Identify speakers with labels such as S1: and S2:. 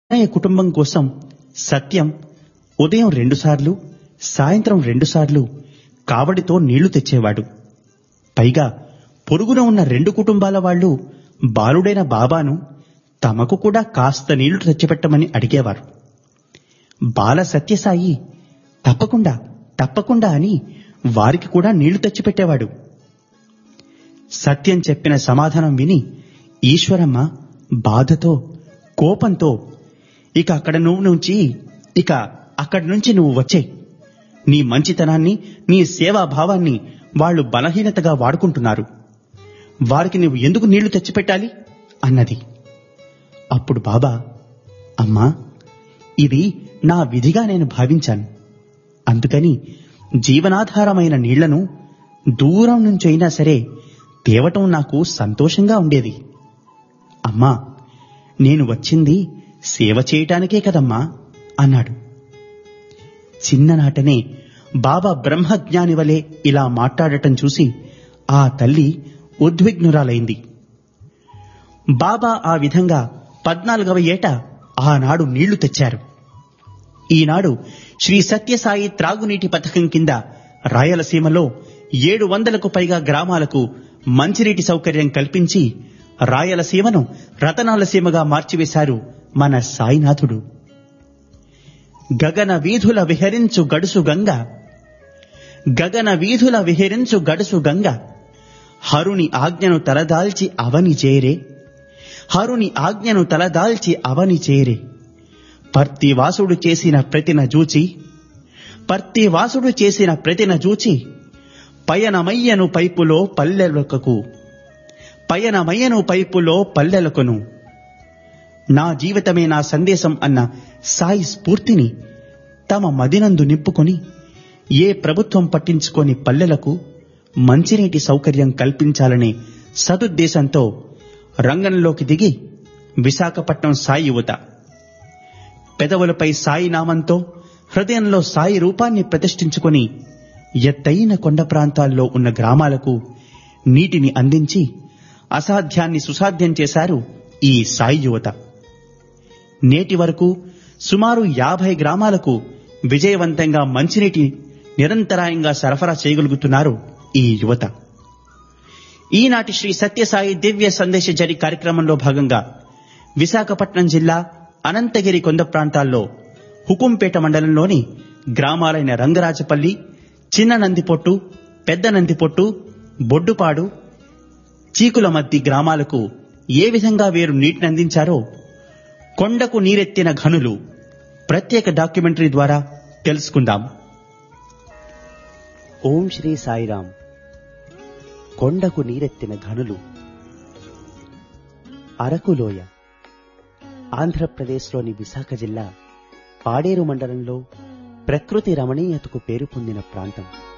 S1: అన్నయ్య కుటుంబం కోసం సత్యం ఉదయం రెండుసార్లు సాయంత్రం రెండుసార్లు కావడితో నీళ్లు తెచ్చేవాడు పైగా పొరుగున ఉన్న రెండు కుటుంబాల వాళ్ళు బాలుడైన బాబాను తమకు కూడా కాస్త నీళ్లు తెచ్చిపెట్టమని అడిగేవారు బాల సత్యసాయి తప్పకుండా తప్పకుండా అని వారికి కూడా నీళ్లు తెచ్చిపెట్టేవాడు సత్యం చెప్పిన సమాధానం విని ఈశ్వరమ్మ బాధతో కోపంతో ఇక అక్కడ నువ్వు నుంచి ఇక అక్కడి నుంచి నువ్వు వచ్చే నీ మంచితనాన్ని నీ సేవాభావాన్ని వాళ్ళు బలహీనతగా వాడుకుంటున్నారు వారికి నువ్వు ఎందుకు నీళ్లు తెచ్చిపెట్టాలి అన్నది అప్పుడు బాబా అమ్మా ఇది నా విధిగా నేను భావించాను అందుకని జీవనాధారమైన నీళ్లను దూరం నుంచైనా సరే తేవటం నాకు సంతోషంగా ఉండేది అమ్మా నేను వచ్చింది సేవ చేయటానికే కదమ్మా అన్నాడు చిన్ననాటనే బాబా బ్రహ్మజ్ఞాని వలె ఇలా మాట్లాడటం చూసి ఆ తల్లి ఉద్విగ్నురాలైంది బాబా ఆ విధంగా పద్నాలుగవ ఏట ఆనాడు నీళ్లు తెచ్చారు ఈనాడు శ్రీ సత్యసాయి త్రాగునీటి పథకం కింద రాయలసీమలో ఏడు వందలకు పైగా గ్రామాలకు మంచినీటి సౌకర్యం కల్పించి రాయలసీమను రతనాల సీమగా మార్చివేశారు మన సాయినాథుడు గగన వీధుల విహరించు గడుసు గంగ గగన వీధుల విహరించు గడుసు గంగ హరుని ఆజ్ఞను తలదాల్చి అవని చేరే హరుని ఆజ్ఞను తలదాల్చి అవని చేరే పర్తివాసుడు చేసిన ప్రతిన జూచి పర్తివాసుడు చేసిన ప్రతిన జూచి పయనమయ్యను పైపులో పల్లెలకకు పయనమయ్యను పైపులో పల్లెలకును నా జీవితమే నా సందేశం అన్న సాయి స్ఫూర్తిని తమ మదినందు నింపుకొని ఏ ప్రభుత్వం పట్టించుకొని పల్లెలకు మంచినీటి సౌకర్యం కల్పించాలనే సదుద్దేశంతో రంగంలోకి దిగి విశాఖపట్నం సాయి యువత పెదవులపై సాయి నామంతో హృదయంలో సాయి రూపాన్ని ప్రతిష్ఠించుకొని ఎత్తైన కొండ ప్రాంతాల్లో ఉన్న గ్రామాలకు నీటిని అందించి అసాధ్యాన్ని సుసాధ్యం చేశారు ఈ సాయి యువత నేటి వరకు సుమారు యాభై గ్రామాలకు విజయవంతంగా మంచినీటి నిరంతరాయంగా సరఫరా చేయగలుగుతున్నారు ఈ యువత ఈనాటి శ్రీ సత్యసాయి దివ్య సందేశ జరి కార్యక్రమంలో భాగంగా విశాఖపట్నం జిల్లా అనంతగిరి కొండ ప్రాంతాల్లో హుకుంపేట మండలంలోని గ్రామాలైన రంగరాజపల్లి చిన్న నందిపొట్టు పెద్ద నందిపొట్టు బొడ్డుపాడు చీకుల మద్ది గ్రామాలకు ఏ విధంగా వీరు నీటిని అందించారో కొండకు నీరెత్తిన ఘనులు ప్రత్యేక డాక్యుమెంటరీ ద్వారా తెలుసుకుందాం
S2: ఓం శ్రీ సాయిరాం కొండకు నీరెత్తిన ఘనులు అరకులోయ ఆంధ్రప్రదేశ్లోని విశాఖ జిల్లా పాడేరు మండలంలో ప్రకృతి రమణీయతకు పేరు పొందిన ప్రాంతం